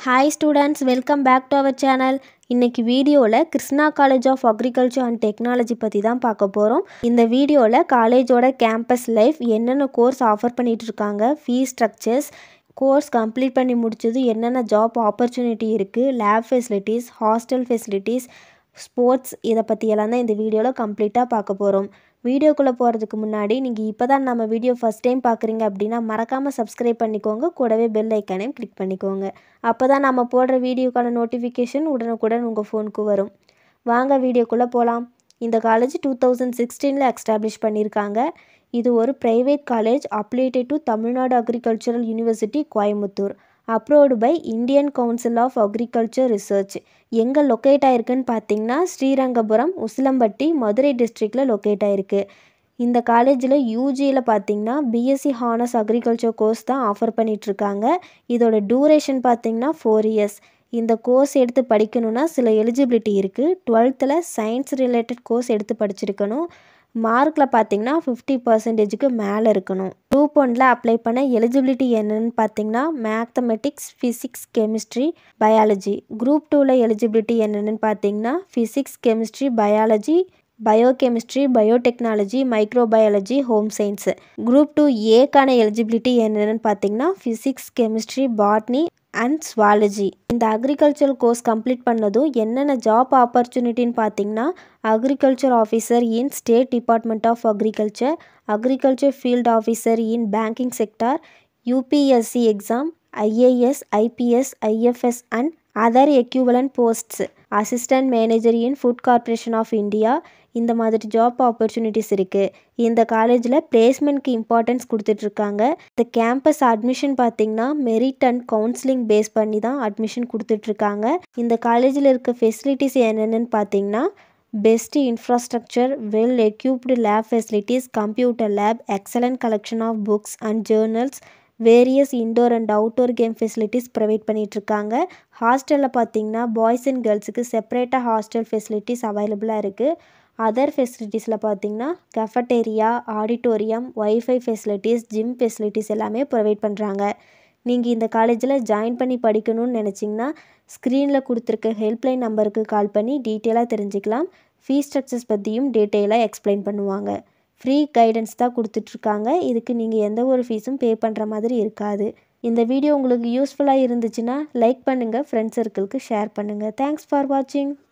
hi students welcome back to our channel இன்னைக்கு வீடியோவில் Krishna college of agriculture and technology பற்றி தான் பார்க்க போகிறோம் இந்த வீடியோவில் காலேஜோட கேம்பஸ் லைஃப் என்னென்ன கோர்ஸ் ஆஃபர் பண்ணிட்டு இருக்காங்க ஃபீஸ் ஸ்ட்ரக்சர்ஸ் கோர்ஸ் கம்ப்ளீட் பண்ணி முடிச்சது என்னென்ன ஜாப் ஆப்பர்ச்சுனிட்டி இருக்குது lab facilities hostel facilities sports இதை பற்றியெல்லாம் தான் இந்த வீடியோவில் கம்ப்ளீட்டாக பார்க்க போகிறோம் வீடியோக்குள்ளே போகிறதுக்கு முன்னாடி நீங்கள் இப்போ தான் நம்ம வீடியோ ஃபஸ்ட் டைம் பார்க்குறீங்க அப்படின்னா மறக்காமல் சப்ஸ்கிரைப் பண்ணிக்கோங்க கூடவே பெல் ஐக்கானையும் கிளிக் பண்ணிக்கோங்க அப்போ தான் நம்ம போடுற வீடியோக்கான நோட்டிஃபிகேஷன் உடனுக்குடன் உங்கள் ஃபோனுக்கு வரும் வாங்க வீடியோக்குள்ளே போகலாம் இந்த காலேஜ் டூ தௌசண்ட் சிக்ஸ்டீனில் எஸ்டாப்ளிஷ் பண்ணியிருக்காங்க இது ஒரு private college affiliated to Tamil Nadu agricultural university Coimbatore approved by Indian council of agriculture research எங்கே லொக்கேட் ஆயிருக்குன்னு பார்த்தீங்கன்னா ஸ்ரீரங்கபுரம் உசிலம்பட்டி மதுரை டிஸ்ட்ரிக்டில் லொக்கேட் ஆயிருக்கு இந்த காலேஜில் யூஜியில் பார்த்தீங்கன்னா பிஎஸ்சி ஹானர்ஸ் அக்ரிகல்ச்சர் கோர்ஸ் தான் ஆஃபர் பண்ணிகிட்ருக்காங்க இதோட டூரேஷன் பார்த்தீங்கன்னா ஃபோர் இயர்ஸ் இந்த கோர்ஸ் எடுத்து படிக்கணுன்னா சில எலிஜிபிலிட்டி இருக்குது டுவெல்த்தில் சயின்ஸ் ரிலேட்டட் கோர்ஸ் எடுத்து படிச்சிருக்கணும் மார்க்கில் பார்த்தீங்கன்னா ஃபிஃப்டி பர்சன்டேஜுக்கு மேலே இருக்கணும் குரூப் ஒனில் அப்ளை பண்ண எலிஜிபிலிட்டி என்னன்னு பார்த்தீங்கன்னா mathematics physics chemistry biology group டூவில் எலிஜிபிலிட்டி என்னென்னு பார்த்தீங்கன்னா physics chemistry biology biochemistry biotechnology microbiology home science group two ஏக்கான எலிஜிபிலிட்டி என்னென்னு பார்த்தீங்கன்னா physics chemistry botany and zoology இந்த அக்ரிகல்ச்சர் கோர்ஸ் கம்ப்ளீட் பண்ணதும் என்னென்ன ஜாப் ஆப்பர்ச்சுனிட்டின்னு பார்த்தீங்கன்னா agriculture officer in state department of agriculture agriculture field officer in banking sector UPSC exam IAS IPS IFS and other equivalent posts assistant manager in food corporation of India இந்த மாதிரி job opportunities இருக்குது இந்த காலேஜில் பிளேஸ்மெண்ட்க்கு importance கொடுத்துட்ருக்காங்க இந்த campus admission பார்த்திங்கன்னா merit and counselling base பண்ணி தான் அட்மிஷன் கொடுத்துட்ருக்காங்க இந்த காலேஜில் இருக்க ஃபெசிலிட்டிஸ் என்னென்னு பார்த்தீங்கன்னா best infrastructure well equipped lab facilities computer lab excellent collection of books and journals various indoor and outdoor game facilities provide பண்ணிகிட்ருக்காங்க ஹாஸ்டலில் பார்த்தீங்கன்னா பாய்ஸ் அண்ட் கேர்ள்ஸுக்கு செப்பரேட்டாக ஹாஸ்டல் ஃபெசிலிட்டிஸ் அவைலபிளாக இருக்குது அதர் ஃபெசிலிட்டிஸில் பார்த்தீங்கன்னா cafeteria auditorium wifi facilities gym facilities எல்லாமே provide பண்ணுறாங்க நீங்கள் இந்த காலேஜில் ஜாயின் பண்ணி படிக்கணும்னு நினச்சிங்கன்னா ஸ்க்ரீனில் கொடுத்துருக்க ஹெல்ப்லைன் நம்பருக்கு கால் பண்ணி டீட்டெயிலாக தெரிஞ்சுக்கலாம் ஃபீஸ் ஸ்ட்ரக்சர்ஸ் பற்றியும் டீட்டெயிலாக எக்ஸ்பிளைன் பண்ணுவாங்க ஃப்ரீ கைடன்ஸ் தான் கொடுத்துட்ருக்காங்க இதுக்கு நீங்கள் எந்த ஒரு ஃபீஸும் பே பண்ணுற மாதிரி இருக்காது இந்த வீடியோ உங்களுக்கு யூஸ்ஃபுல்லாக இருந்துச்சுன்னா லைக் பண்ணுங்கள் ஃப்ரெண்ட்ஸ் சர்க்கிளுக்கு ஷேர் பண்ணுங்கள் தேங்க்ஸ் ஃபார் வாட்சிங்